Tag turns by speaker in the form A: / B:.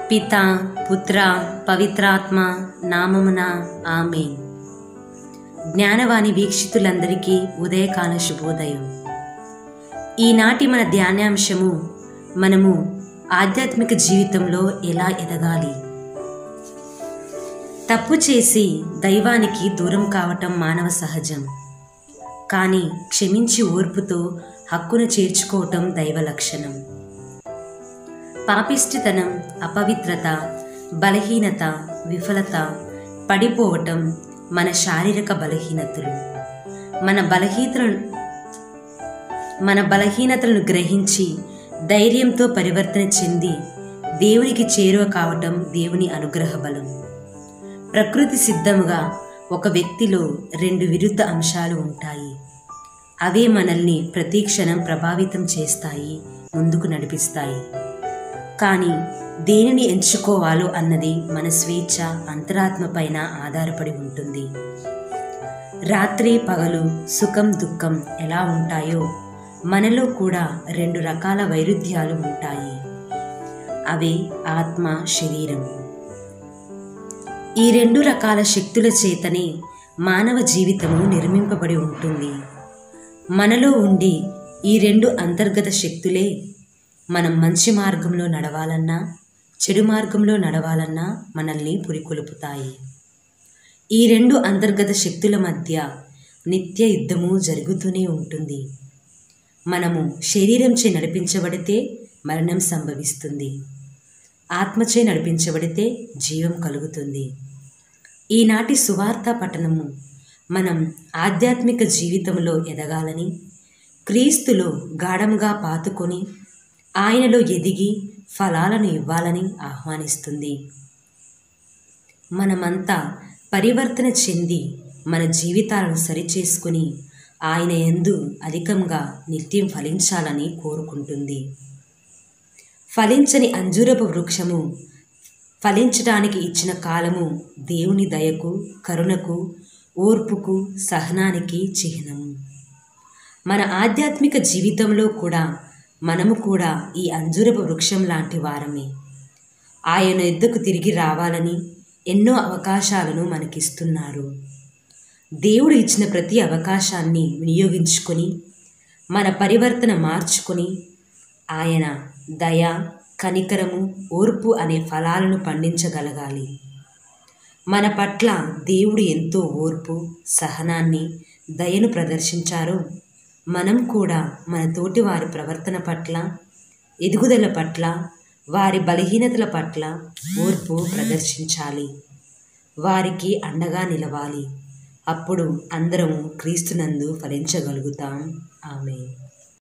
A: పిత పుత్ర పవిత్రాత్మ నామమున ఆమె జ్ఞానవాణి వీక్షితులందరికీ ఉదయకాల శుభోదయం ఈనాటి మన ధ్యానాంశము మనము ఆధ్యాత్మిక జీవితంలో ఎలా ఎదగాలి తప్పు చేసి దైవానికి దూరం కావటం మానవ సహజం కానీ క్షమించి ఓర్పుతో హక్కును చేర్చుకోవటం దైవ లక్షణం పాపిష్టితనం అపవిత్రత బలహీనత విఫలత పడిపోవటం మన శారీరక బలహీనతలు మన బలహీనతలను మన బలహీనతలను గ్రహించి ధైర్యంతో పరివర్తన చెంది దేవునికి చేరువ కావటం దేవుని అనుగ్రహ బలం ప్రకృతి సిద్ధముగా ఒక వ్యక్తిలో రెండు విరుద్ధ అంశాలు ఉంటాయి అవే మనల్ని ప్రతి క్షణం ప్రభావితం చేస్తాయి ముందుకు నడిపిస్తాయి కానీ దేనిని ఎంచుకోవాలో అన్నది మన స్వేచ్ఛ అంతరాత్మ పైన ఆధారపడి ఉంటుంది రాత్రి పగలు సుఖం దుఃఖం ఎలా ఉంటాయో మనలో కూడా రెండు రకాల వైరుధ్యాలు ఉంటాయి అవే ఆత్మ శరీరం ఈ రెండు రకాల శక్తుల చేతనే మానవ జీవితము నిర్మింపబడి ఉంటుంది మనలో ఉండి ఈ రెండు అంతర్గత శక్తులే మనం మంచి మార్గంలో నడవాలన్నా చెడు మార్గంలో నడవాలన్నా మనల్ని పురికొల్పుతాయి ఈ రెండు అంతర్గత శక్తుల మధ్య నిత్య యుద్ధము జరుగుతూనే ఉంటుంది మనము శరీరంచే నడిపించబడితే మరణం సంభవిస్తుంది ఆత్మచే నడిపించబడితే జీవం కలుగుతుంది ఈనాటి సువార్త పఠనము మనం ఆధ్యాత్మిక జీవితంలో ఎదగాలని క్రీస్తులో గాఢంగా పాతుకొని ఆయనలో ఎదిగి ఫలాలను ఇవ్వాలని ఆహ్వానిస్తుంది మనమంతా పరివర్తన చెంది మన జీవితాలను సరిచేసుకుని ఆయన ఎందు అధికంగా నిత్యం ఫలించాలని కోరుకుంటుంది ఫలించని అంజూరపు వృక్షము ఫలించడానికి ఇచ్చిన కాలము దేవుని దయకు కరుణకు ఓర్పుకు సహనానికి చిహ్నము మన ఆధ్యాత్మిక జీవితంలో కూడా మనము కూడా ఈ అంజూరపు వృక్షం లాంటి వారమే ఆయన ఎద్దుకు తిరిగి రావాలని ఎన్నో అవకాశాలను మనకిస్తున్నారు దేవుడు ఇచ్చిన ప్రతి అవకాశాన్ని వినియోగించుకొని మన పరివర్తన మార్చుకొని ఆయన దయ కనికరము ఓర్పు అనే ఫలాలను పండించగలగాలి మన పట్ల దేవుడు ఎంతో ఓర్పు సహనాన్ని దయను ప్రదర్శించారో మనం కూడా మన తోటి వారి ప్రవర్తన పట్ల ఎదుగుదల పట్ల వారి బలహీనతల పట్ల ఓర్పు ప్రదర్శించాలి వారికి అండగా నిలవాలి అప్పుడు అందరం క్రీస్తునందు ఫలించగలుగుతాం ఆమె